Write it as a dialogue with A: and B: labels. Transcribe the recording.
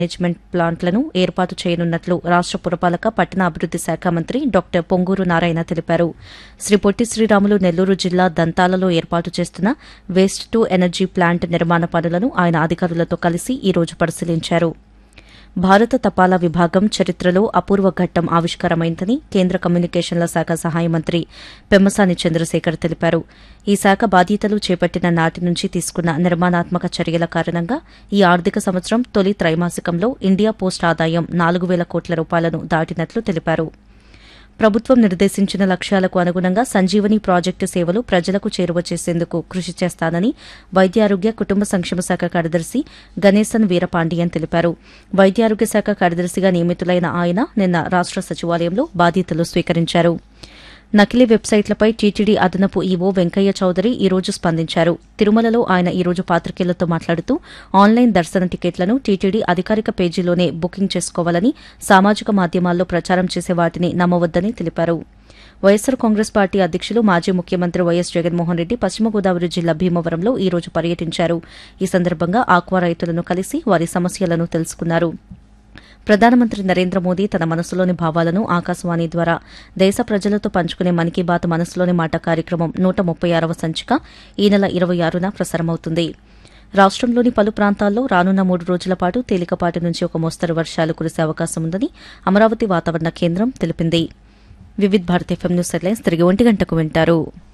A: management ప్లాంట్లను ఏర్పాటు చేయనున్నట్లు రాష్ట పురపాలక పట్టణ అభివృద్ది శాఖ మంత్రి డాక్టర్ పొంగూరు నారాయణ తెలిపారు శ్రీ పొట్టి శ్రీరాములు నెల్లూరు జిల్లా దంతాలలో ఏర్పాటు చేస్తున్న వేస్ట్ టు ఎనర్జీ ప్లాంట్ నిర్మాణ పనులను ఆయన అధికారులతో కలిసి ఈ రోజు పరిశీలించారు భారత తపాలా విభాగం చరిత్రలో అపూర్వ ఘట్టం ఆవిష్కారమైందని కేంద్ర కమ్యూనికేషన్ల శాఖ సహాయ మంత్రి పెమ్మసాని చంద్రశేఖర్ తెలిపారు ఈ శాఖ బాధ్యతలు చేపట్టిన నాటి నుంచి తీసుకున్న నిర్మాణాత్మక చర్యల కారణంగా ఈ ఆర్థిక సంవత్సరం తొలి త్రైమాసికంలో ఇండియా పోస్ట్ ఆదాయం నాలుగు వేల కోట్ల రూపాయలను దాటినట్లు తెలిపారు ప్రభుత్వం నిర్దేశించిన లక్ష్యాలకు అనుగుణంగా సంజీవని ప్రాజెక్టు సేవలు ప్రజలకు చేరువ చేసేందుకు కృషి చేస్తానని వైద్యారోగ్య కుటుంబ సంక్షేమ శాఖ కార్యదర్శి గణేశన్ వీరపాండియన్ తెలిపారు వైద్యారోగ్య శాఖ కార్యదర్శిగా నియమితులైన ఆయన నిన్న రాష్ట సచివాలయంలో బాధ్యతలు స్వీకరించారు నకిలీ వెబ్సైట్లపై టీటీడీ అదనపు ఈవో వెంకయ్య చౌదరి ఈ రోజు స్పందించారు తిరుమలలో ఆయన ఈ రోజు పాత్రికేయులతో మాట్లాడుతూ ఆన్లైన్ దర్శన టికెట్లను టీటీడీ అధికారిక పేజీలోనే బుకింగ్ చేసుకోవాలని సామాజిక మాధ్యమాల్లో ప్రచారం చేసే వాటిని నమ్మవద్దని తెలిపారు వైఎస్సార్ కాంగ్రెస్ పార్టీ అధ్యకులు మాజీ ముఖ్యమంత్రి వైఎస్ జగన్మోహన్ రెడ్డి పశ్చిమ గోదావరి జిల్లా భీమవరంలో ఈ రోజు పర్యటించారు ఈ సందర్భంగా ఆక్వా రైతులను కలిసి వారి సమస్యలను తెలుసుకున్నారు ప్రధానమంత్రి నరేంద్ర మోదీ తన మనసులోని భావాలను ఆకాశవాణి ద్వారా దేశ ప్రజలతో పంచుకునే మన్ కీ బాత్ మనసులోని మాట కార్యక్రమం నూట ముప్పై ఆరవ సంచిక ఈ నెల ఇరవై ఆరున ప్రసారమవుతుంది రాష్టంలోని పలు ప్రాంతాల్లో రానున్న మూడు రోజుల పాటు తేలికపాటి నుంచి ఒక మోస్తరు వర్షాలు కురిసే అవకాశం ఉందని అమరావతి వాతావరణ కేంద్రం తెలిపింది Vividh Bharat FM news headlines తిరిగి ఒంటి గంటకు వింటారు